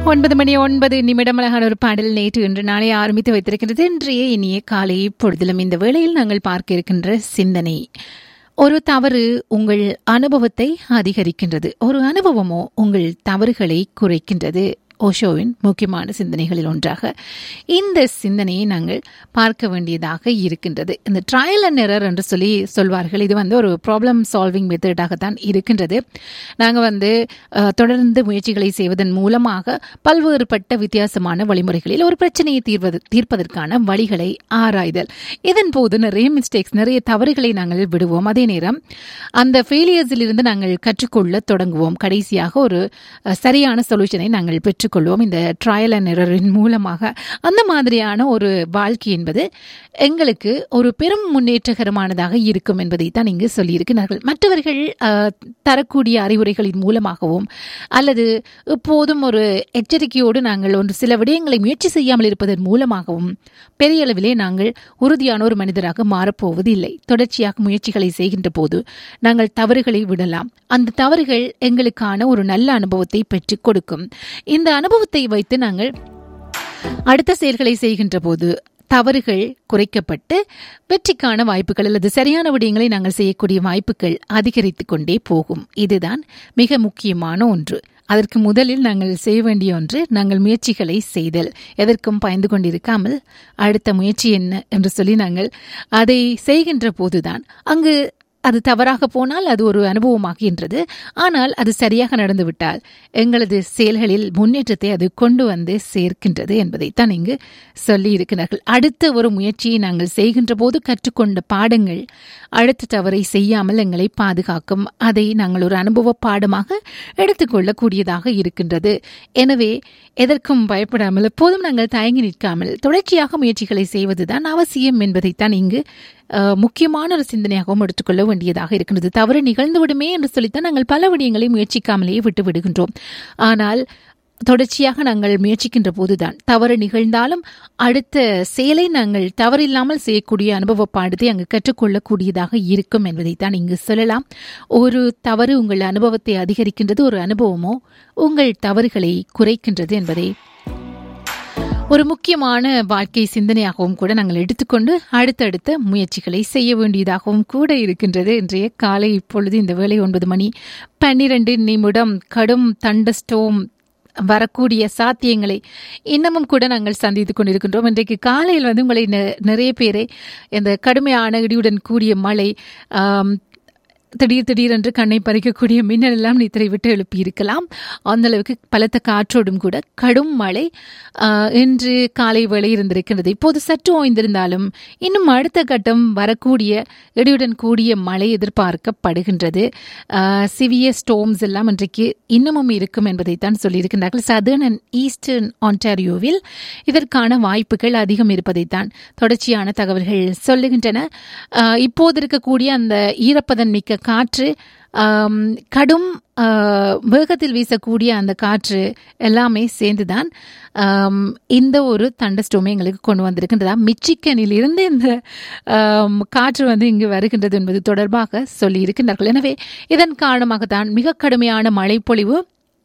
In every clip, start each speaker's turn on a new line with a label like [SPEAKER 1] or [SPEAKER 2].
[SPEAKER 1] ஒன்பது மணி ஒன்பது நிமிடம் அழகான ஒரு பாடல் நேற்று இன்று நாளை ஆரம்பித்து வைத்திருக்கிறது இன்றைய இனிய காலை பொழுதிலும் இந்த வேளையில் நாங்கள் பார்க்க இருக்கின்ற சிந்தனை ஒரு தவறு உங்கள் அனுபவத்தை அதிகரிக்கின்றது ஒரு அனுபவமோ உங்கள் தவறுகளை குறைக்கின்றது ஓஷோவின் முக்கியமான சிந்தனைகளில் ஒன்றாக இந்த சிந்தனையை நாங்கள் பார்க்க வேண்டியதாக இருக்கின்றது இந்த ட்ரையல் அண்ட் எரர் என்று சொல்லி சொல்வார்கள் இது வந்து ஒரு ப்ராப்ளம் சால்விங் மெத்தடாகத்தான் இருக்கின்றது நாங்கள் வந்து அஹ், தொடர்ந்து முயற்சிகளை செய்வதன் மூலமாக பல்வேறுபட்ட வித்தியாசமான வழிமுறைகளில் ஒரு பிரச்சனையை தீர்வது தீர்ப்பதற்கான வழிகளை ஆராய்தல் இதன் போது நிறைய மிஸ்டேக்ஸ் நிறைய தவறுகளை நாங்கள் விடுவோம் அதே நேரம் அந்த ஃபெயிலியர்ஸில் இருந்து நாங்கள் கற்றுக்கொள்ள தொடங்குவோம் கடைசியாக ஒரு அஹ், சரியான சொல்யூஷனை நாங்கள் பெற்றுக்கொள்வோம் இந்த ட்ரையல் அண்ட் எரரின் மூலமாக அந்த மாதிரியான ஒரு வாழ்க்கை என்பது எங்களுக்கு ஒரு பெரும் முன்னேற்றகரமானதாக இருக்கும் என்பதை தான் இங்கு சொல்லியிருக்கிறார்கள் மற்றவர்கள் அஹ், தரக்கூடிய அறிவுரைகளின் மூலமாகவும் அல்லது எப்போதும் ஒரு எச்சரிக்கையோடு நாங்கள் ஒன்று சில விடயங்களை முயற்சி செய்யாமல் இருப்பதன் மூலமாகவும் பெரிய அளவிலே நாங்கள் உறுதியான ஒரு மனிதராக மாறப்போவது இல்லை தொடர்ச்சியாக முயற்சிகளை செய்கின்ற போது நாங்கள் தவறுகளை விடலாம் அந்த தவறுகள் எங்களுக்கான ஒரு நல்ல அனுபவத்தை பெற்றுக் கொடுக்கும் இந்த அனுபவத்தை வைத்து நாங்கள் அடுத்த செயல்களை செய்கின்ற போது தவறுகள் குறைக்கப்பட்டு வெற்றிக்கான வாய்ப்புகள் அல்லது சரியான விடயங்களை நாங்கள் செய்யக்கூடிய வாய்ப்புகள் அதிகரித்து கொண்டே போகும் இதுதான் மிக முக்கியமான ஒன்று அதற்கு முதலில் நாங்கள் செய்ய வேண்டிய ஒன்று நாங்கள் முயற்சிகளை செய்தல் எதற்கும் பயந்து கொண்டிருக்காமல் அடுத்த முயற்சி என்ன என்று சொல்லி நாங்கள் அதை செய்கின்ற போதுதான் அங்கு அது தவறாக போனால் அது ஒரு அனுபவமாகின்றது ஆனால் அது சரியாக நடந்துவிட்டால் எங்களது செயல்களில் முன்னேற்றத்தை அது கொண்டு வந்து சேர்க்கின்றது என்பதைத்தான் இங்கு சொல்லி இருக்கிறார்கள் அடுத்த ஒரு முயற்சியை நாங்கள் செய்கின்ற போது கற்றுக்கொண்ட பாடங்கள் அடுத்த தவறை செய்யாமல் எங்களை பாதுகாக்கும் அதை நாங்கள் ஒரு அனுபவ பாடமாக எடுத்துக்கொள்ளக்கூடியதாக இருக்கின்றது எனவே எதற்கும் பயப்படாமல் எப்போதும் நாங்கள் தயங்கி நிற்காமல் தொடர்ச்சியாக முயற்சிகளை செய்வதுதான் அவசியம் என்பதைத்தான் இங்கு அஹ், முக்கியமான ஒரு சிந்தனையாகவும் எடுத்துக்கொள்ள வேண்டியதாக இருக்கின்றது தவறு நிகழ்ந்து விடுமே என்று சொல்லித்தான் நாங்கள் பல விடயங்களை முயற்சிக்காமலேயே விட்டு விடுகின்றோம் ஆனால் தொடர்ச்சியாக நாங்கள் முயற்சிக்கின்ற போதுதான் தவறு நிகழ்ந்தாலும் அடுத்த செயலை நாங்கள் தவறில்லாமல் செய்யக்கூடிய அனுபவ பாடத்தை அங்கு கற்றுக்கொள்ளக்கூடியதாக இருக்கும் என்பதைத்தான் இங்கு சொல்லலாம் ஒரு தவறு உங்கள் அனுபவத்தை அதிகரிக்கின்றது ஒரு அனுபவமோ உங்கள் தவறுகளை குறைக்கின்றது என்பதை ஒரு முக்கியமான வாழ்க்கை சிந்தனையாகவும் கூட நாங்கள் எடுத்துக்கொண்டு அடுத்தடுத்த முயற்சிகளை செய்ய வேண்டியதாகவும் கூட இருக்கின்றது இன்றைய காலை இப்பொழுது இந்த வேளை ஒன்பது மணி பன்னிரண்டு நிமிடம் கடும் தண்டஸ்டோம் வரக்கூடிய சாத்தியங்களை இன்னமும் கூட நாங்கள் சந்தித்துக் கொண்டிருக்கின்றோம் இன்றைக்கு காலையில் வந்து உங்களை நெ- நிறைய பேரை இந்த கடுமையான இடியுடன் கூடிய மழை ஆம், திடீர் திடீரென்று கண்ணை பறிக்கக்கூடிய மின்னல் எல்லாம் நித்திரை விட்டு எழுப்பி இருக்கலாம் அந்த அளவுக்கு பலத்த காற்றோடும் கூட கடும் மழை ஆஹ், இன்று காலை வேளை இருந்திருக்கிறது இப்போது சற்று ஓய்ந்திருந்தாலும் இன்னும் அடுத்த கட்டம் வரக்கூடிய இடியுடன் கூடிய மழை எதிர்பார்க்கப்படுகின்றது சிவிய ஸ்டோம்ஸ் எல்லாம் இன்றைக்கு இன்னமும் இருக்கும் என்பதைத்தான் சொல்லியிருக்கின்றார்கள் சதர்ன் அண்ட் ஈஸ்டர்ன் ஆன்டாரியோவில் இதற்கான வாய்ப்புகள் அதிகம் இருப்பதைத்தான் தொடர்ச்சியான தகவல்கள் சொல்லுகின்றன ஆஹ், இப்போது இருக்கக்கூடிய அந்த ஈரப்பதன் மிக்க காற்று ஆம், கடும் ஆஹ், வேகத்தில் வீசக்கூடிய அந்த காற்று எல்லாமே சேர்ந்துதான் ஆம், இந்த ஒரு தண்டஸ்டோமை எங்களுக்கு கொண்டு வந்திருக்கின்றதா மிச்சிக்கனில் இருந்து இந்த ஆம், காற்று வந்து இங்கு வருகின்றது என்பது தொடர்பாக சொல்லி இருக்கின்றார்கள் எனவே இதன் காரணமாகத்தான் மிக கடுமையான மழைப்பொழிவு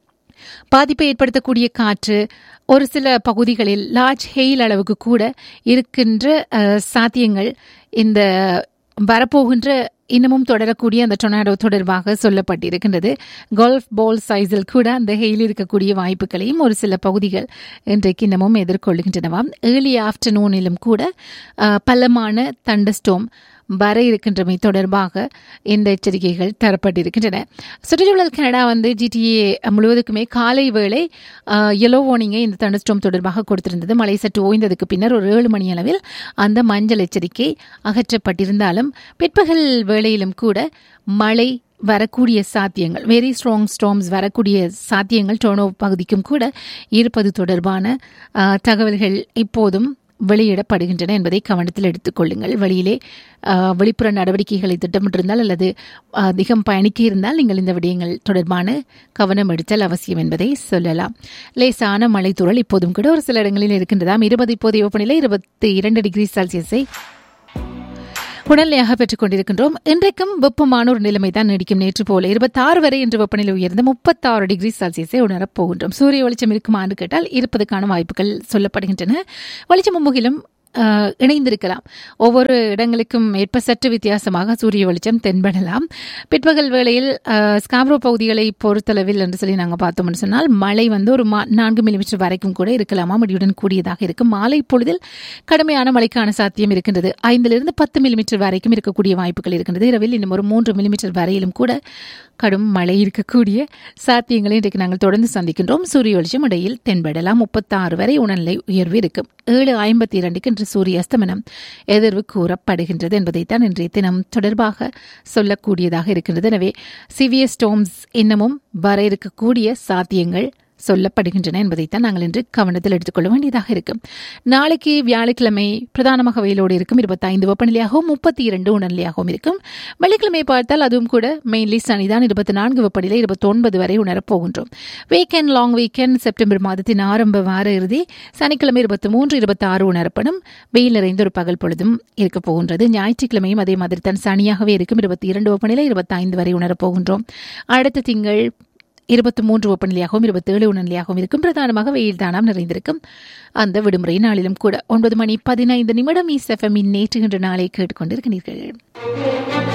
[SPEAKER 1] பாதிப்பை ஏற்படுத்தக்கூடிய காற்று ஒரு சில பகுதிகளில் லார்ஜ் ஹெயில் அளவுக்கு கூட இருக்கின்ற அஹ், சாத்தியங்கள் இந்த வரப்போகின்ற இன்னமும் தொடரக்கூடிய அந்த டொர்னாடோ தொடர்பாக சொல்லப்பட்டிருக்கின்றது கோல்ஃப் பால் சைஸில் கூட அந்த ஹெயில் இருக்கக்கூடிய வாய்ப்புகளையும் ஒரு சில பகுதிகள் இன்றைக்கு இன்னமும் எதிர்கொள்கின்றனவாம் ஏர்லி ஆஃப்டர்நூனிலும் கூட அஹ், பலமான தண்டஸ்டோம் வர இருக்கின்றமை தொடர்பாக இந்த எச்சரிக்கைகள் தரப்பட்டிருக்கின்றன சுற்றுச்சூழல் கனடா வந்து ஜிடிஏ முழுவதுக்குமே காலை வேளை எல்லோ வார்னிங்கை இந்த தண்டஸ்டோம் தொடர்பாக கொடுத்திருந்தது மழை சற்று ஓய்ந்ததுக்கு பின்னர் ஒரு ஏழு மணி அளவில் அந்த மஞ்சள் எச்சரிக்கை அகற்றப்பட்டிருந்தாலும் பிற்பகல் வேளையிலும் கூட மழை வரக்கூடிய சாத்தியங்கள் வெரி ஸ்ட்ராங் ஸ்டார்ம்ஸ் வரக்கூடிய சாத்தியங்கள் டோனோ பகுதிக்கும் கூட இருப்பது தொடர்பான ஆஹ், தகவல்கள் இப்போதும் வெளியிடப்படுகின்றன என்பதை கவனத்தில் எடுத்துக்கொள்ளுங்கள் வெளியிலே ஆஹ், வெளிப்புற நடவடிக்கைகளை திட்டமிட்டிருந்தால் அல்லது அதிகம் பயணிக்க இருந்தால் நீங்கள் இந்த விடயங்கள் தொடர்பான கவனம் எடுத்தல் அவசியம் என்பதை சொல்லலாம் லேசான மழைத்தூறல் இப்போதும் கூட ஒரு சில இடங்களில் இருக்கின்றதாம் இருபது இப்போதைய வெப்பநிலை இருபத்தி இரண்டு டிகிரி செல்சியஸை புனல்லையாக பெற்றுக் கொண்டிருக்கின்றோம் இன்றைக்கும் வெப்பமான ஒரு நிலைமை தான் நீடிக்கும் நேற்று போல இருபத்தாறு வரை இன்று வெப்பநிலை உயர்ந்து முப்பத்தாறு டிகிரி செல்சியஸை உணரப் போகின்றோம் சூரிய வெளிச்சம் இருக்குமா என்று கேட்டால் இருப்பதற்கான வாய்ப்புகள் சொல்லப்படுகின்றன வெளிச்சம் முகிலும் ஆஹ், இணைந்திருக்கலாம் ஒவ்வொரு இடங்களுக்கும் ஏற்ப சற்று வித்தியாசமாக சூரிய வெளிச்சம் தென்படலாம் பிற்பகல் வேளையில் ஆஹ், ஸ்காப்ரோ பகுதிகளை பொறுத்தளவில் என்று சொல்லி நாங்கள் பார்த்தோம்னு சொன்னால் மழை வந்து ஒரு மா- நான்கு மில்லிமீட்டர் வரைக்கும் கூட இருக்கலாமா முடியுடன் கூடியதாக இருக்கும் மாலை பொழுதில் கடுமையான மழைக்கான சாத்தியம் இருக்கின்றது ஐந்திலிருந்து பத்து மில்லிமீட்டர் வரைக்கும் இருக்கக்கூடிய வாய்ப்புகள் இருக்கின்றது இரவில் இன்னும் ஒரு மூன்று மில்லிமீட்டர் வரையிலும் கூட கடும் மழை இருக்கக்கூடிய சாத்தியங்களை இன்றைக்கு நாங்கள் தொடர்ந்து சந்திக்கின்றோம் சூரிய வெளிச்சம் இடையில் தென்படலாம் முப்பத்தாறு வரை உணர்நிலை உயர்வு இருக்கும் ஏழு ஐம்பத்தி இரண்டுக்கு இன்று சூரிய அஸ்தமனம் எதிர்வு கூறப்படுகின்றது என்பதைத்தான் இன்றைய தினம் தொடர்பாக சொல்லக்கூடியதாக இருக்கின்றது எனவே சிவியர் ஸ்டோம்ஸ் இன்னமும் வர இருக்கக்கூடிய சாத்தியங்கள் சொல்லப்படுகின்றன என்பதைத்தான் நாங்கள் இன்று கவனத்தில் எடுத்துக்கொள்ள வேண்டியதாக இருக்கும் நாளைக்கு வியாழக்கிழமை பிரதானமாக வெயிலோடு இருக்கும் இருபத்தைந்து வெப்பநிலையாகவும் முப்பத்தி இரண்டு உணர்நிலையாகவும் இருக்கும் வெள்ளிக்கிழமை பார்த்தால் அதுவும் கூட மெயின்லி சனிதான் இருபத்தி நான்கு வெப்பநிலை இருபத்தொன்பது வரை உணரப் போகின்றோம் வீக்கெண்ட் லாங் வீக்கெண்ட் செப்டம்பர் மாதத்தின் ஆரம்ப வார இறுதி சனிக்கிழமை இருபத்தி மூன்று இருபத்தி ஆறு உணரப்படும் வெயில் நிறைந்த ஒரு பகல் பொழுதும் இருக்க போகின்றது ஞாயிற்றுக்கிழமையும் அதே மாதிரி தான் சனியாகவே இருக்கும் இருபத்தி இரண்டு வெப்பநிலை இருபத்தைந்து வரை உணரப் போகின்றோம் அடுத்த திங்கள் இருபத்தி மூன்று வெப்பநிலையாகவும் இருபத்தி ஏழு உணர்நிலையாகவும் இருக்கும் பிரதானமாக வெயில் தானாம் நிறைந்திருக்கும் அந்த விடுமுறை நாளிலும் கூட ஒன்பது மணி பதினைந்து நிமிடம் இசெஃபமின் நேற்று என்ற நாளை கேட்டுக்கொண்டிருக்கிறீர்கள்